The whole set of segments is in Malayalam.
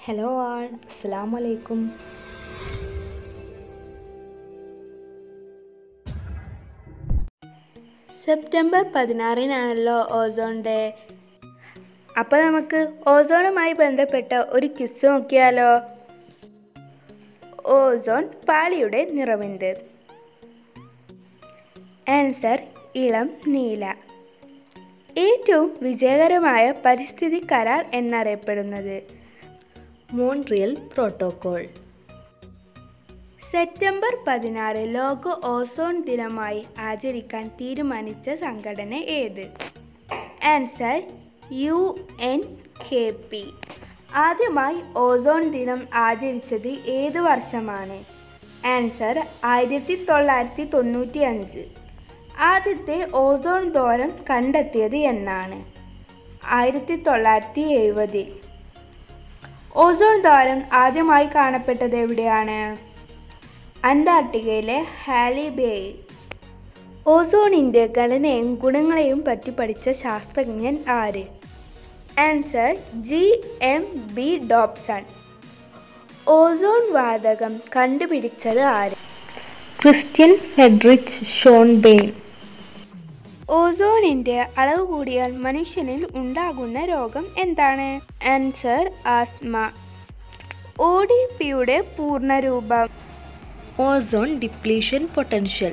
ഹലോ ആൾ അസ്സാം വലൈക്കും സെപ്റ്റംബർ പതിനാറിനാണല്ലോ ഓസോൺ ഡേ അപ്പോൾ നമുക്ക് ഓസോണുമായി ബന്ധപ്പെട്ട ഒരു ക്വിസ് നോക്കിയാലോ ഓസോൺ പാളിയുടെ നിറമെന്ത് ആൻസർ ഇളം നീല ഏറ്റവും വിജയകരമായ പരിസ്ഥിതി കരാർ എന്നറിയപ്പെടുന്നത് മോൺട്രിയൽ പ്രോട്ടോകോൾ സെപ്റ്റംബർ പതിനാറ് ലോക ഓസോൺ ദിനമായി ആചരിക്കാൻ തീരുമാനിച്ച സംഘടന ഏത് answer U N E P ആദ്യമായി ഓസോൺ ദിനം ആചരിച്ചത് ഏത് വർഷമാണ് ആൻസർ ആയിരത്തി തൊള്ളായിരത്തി തൊണ്ണൂറ്റി അഞ്ച് ആദ്യത്തെ ഓസോൺ ദോരം കണ്ടെത്തിയത് എന്നാണ് ആയിരത്തി തൊള്ളായിരത്തി എഴുപതിൽ ഓസോൺ ദ്വാരം ആദ്യമായി കാണപ്പെട്ടത് എവിടെയാണ് അന്റാർട്ടിക്കയിലെ ഹാലി ബേയിൽ ഓസോണിൻ്റെ ഘടനയും ഗുണങ്ങളെയും പറ്റി പഠിച്ച ശാസ്ത്രജ്ഞൻ ആര് answer G M B Dobson ozone വാതകം കണ്ടുപിടിച്ചത് ആര് ക്രിസ്ത്യൻ ഫെഡറിച്ച് ഷോൺ ബെയിൻ ഓസോണിൻ്റെ അളവ് കൂടിയാൽ മനുഷ്യനിൽ ഉണ്ടാകുന്ന രോഗം എന്താണ് ആൻസർ ആസ്മ ഒ ഡി പിയുടെ പൂർണ്ണരൂപം ഓസോൺ ഡിപ്ലീഷൻ പൊട്ടൻഷ്യൽ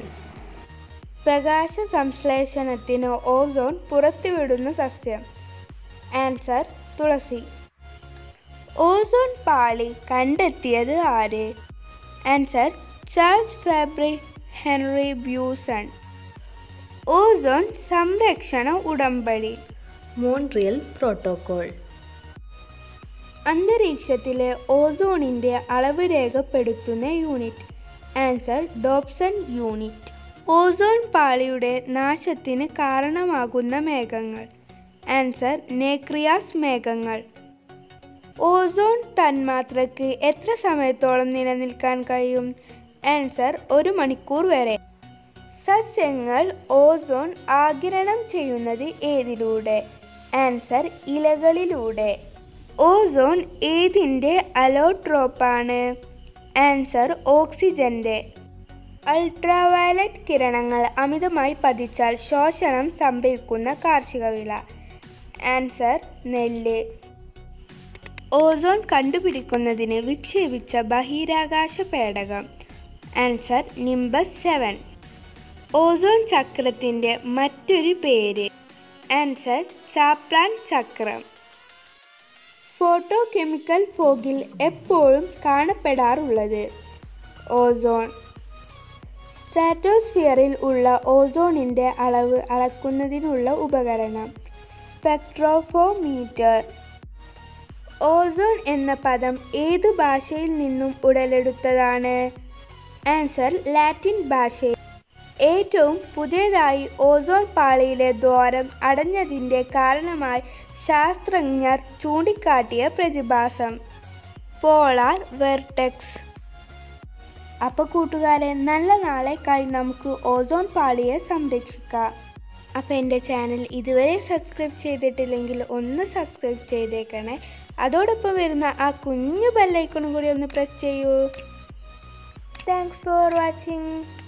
പ്രകാശ സംശ്ലേഷണത്തിന് ഓസോൺ പുറത്തുവിടുന്ന സസ്യം ആൻസർ തുളസി ഓസോൺ പാളി കണ്ടെത്തിയത് ആര് answer Charles Fabry Henri Buisson ozone സംരക്ഷണ ഉടമ്പടി മോൺട്രിയൽ പ്രോട്ടോകോൾ അന്തരീക്ഷത്തിലെ ഓസോണിൻ്റെ അളവ് രേഖപ്പെടുത്തുന്ന unit answer Dobson unit ozone പാളിയുടെ നാശത്തിന് കാരണമാകുന്ന മേഘങ്ങൾ ആൻസർ നേക്രിയാസ് മേഘങ്ങൾ ഓസോൺ തന്മാത്രയ്ക്ക് എത്ര സമയത്തോളം നിലനിൽക്കാൻ കഴിയും ആൻസർ ഒരു മണിക്കൂർ വരെ സസ്യങ്ങൾ ഓസോൺ ആഗിരണം ചെയ്യുന്നത് ഏതിലൂടെ ആൻസർ ഇലകളിലൂടെ ഓസോൺ ഏതിൻ്റെ അലോട്രോപ്പാണ് ആൻസർ ഓക്സിജൻ്റെ അൾട്രാവയലറ്റ് കിരണങ്ങൾ അമിതമായി പതിച്ചാൽ ശോഷണം സംഭവിക്കുന്ന കാർഷിക വിള ആൻസർ നെല്ല് ഓസോൺ കണ്ടുപിടിക്കുന്നതിന് വിക്ഷേപിച്ച ബഹിരാകാശ പേടകം ആൻസർ നിംബസ് സെവൻ ഓസോൺ ചക്രത്തിൻ്റെ മറ്റൊരു പേര് ആൻസർ ചാപ്ലാൻ ചക്രം ഫോട്ടോ കെമിക്കൽ ഫോഗിൽ എപ്പോഴും കാണപ്പെടാറുള്ളത് ഓസോൺ സ്ട്രാറ്റോസ്ഫിയറിൽ ഉള്ള ഓസോണിൻ്റെ അളവ് അളക്കുന്നതിനുള്ള ഉപകരണം സ്പെക്ട്രോഫോമീറ്റർ ഓസോൺ എന്ന പദം ഏത് ഭാഷയിൽ നിന്നും ഉടലെടുത്തതാണ് ആൻസർ ലാറ്റിൻ ഭാഷയിൽ ഏറ്റവും പുതിയതായി ഓസോൺ പാളിയിലെ ദ്വാരം അടഞ്ഞതിൻ്റെ കാരണമായി ശാസ്ത്രജ്ഞർ ചൂണ്ടിക്കാട്ടിയ പ്രതിഭാസം പോളാർ വെർട്ടെക്സ് അപ്പോൾ കൂട്ടുകാരെ നല്ല നാളേക്കായി നമുക്ക് ഓസോൺ പാളിയെ സംരക്ഷിക്കാം അപ്പോൾ എൻ്റെ ചാനൽ ഇതുവരെ സബ്സ്ക്രൈബ് ചെയ്തിട്ടില്ലെങ്കിൽ ഒന്ന് സബ്സ്ക്രൈബ് ചെയ്തേക്കണേ അതോടൊപ്പം വരുന്ന ആ കുഞ്ഞു ബെല്ലൈക്കണും കൂടി ഒന്ന് പ്രസ് ചെയ്യൂ താങ്ക്സ് ഫോർ വാച്ചിങ്